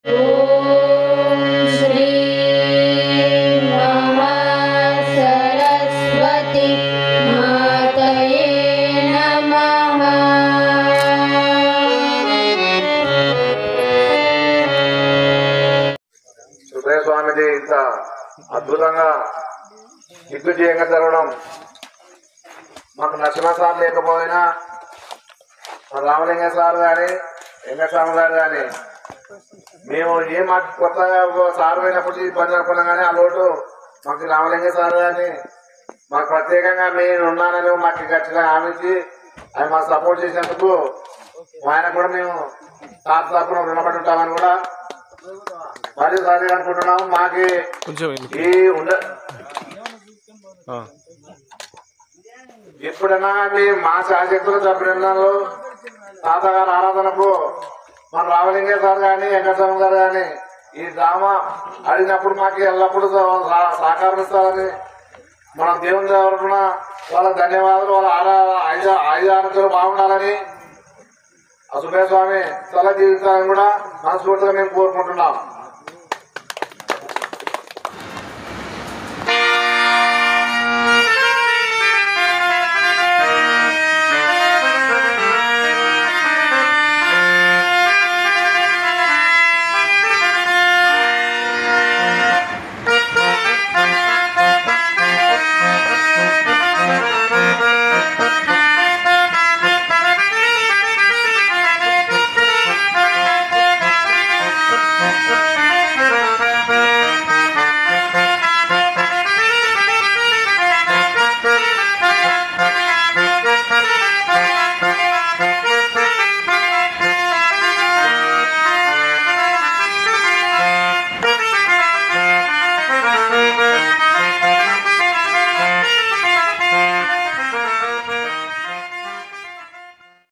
श्री महासरस्वती मातये नमः సుబ్బయ్య స్వామిది ఇంత అద్భుతంగా దిగ్విజయంగా జరగడం మాకు నచ్చిన సార్ లేకపోయినా మా రామలింగ సార్ కానీ వెంకటస్వామి గారు కానీ మేము ఏ మాకు కొత్తగా ఒక సార్ పోయినప్పుడు ఇబ్బంది అనుకున్నాం కానీ ఆ లోటు మాకు రామలింగ సార్ కానీ మాకు ప్రత్యేకంగా నేను ఉన్నానని మాకు ఖచ్చితంగా హామీ ఇచ్చి ఆయన మాకు సపోర్ట్ చేసినందుకు ఆయన కూడా మేము సార్ తరఫున రుణపడి ఉంటామని కూడా మరియు సార్ అనుకుంటున్నాము మాకి కొంచెం వెనక్కి. ఈ ఉండ ఆ. ఎప్పుడైనా మీ మా శాశక్తులు తప్పినాలు తాతగారి ఆరాధనకు మన రామలింగే సార్ కానీ వెంకటస్వామి గారు కానీ ఈ డ్రామా అడిగినప్పుడు మాకు ఎల్లప్పుడూ సహ- సహకారం ఇస్తారని మన దేవుని తరఫున వాళ్ళ ధన్యవాదాలు వాళ్ళ ఆరా ఐదు ఐదు ఆరోగ్యాలు బాగుండాలని ఆ సుబ్బయ్య స్వామి తల జీవితాన్ని కూడా మనస్ఫూర్తిగా మేము కోరుకుంటున్నాం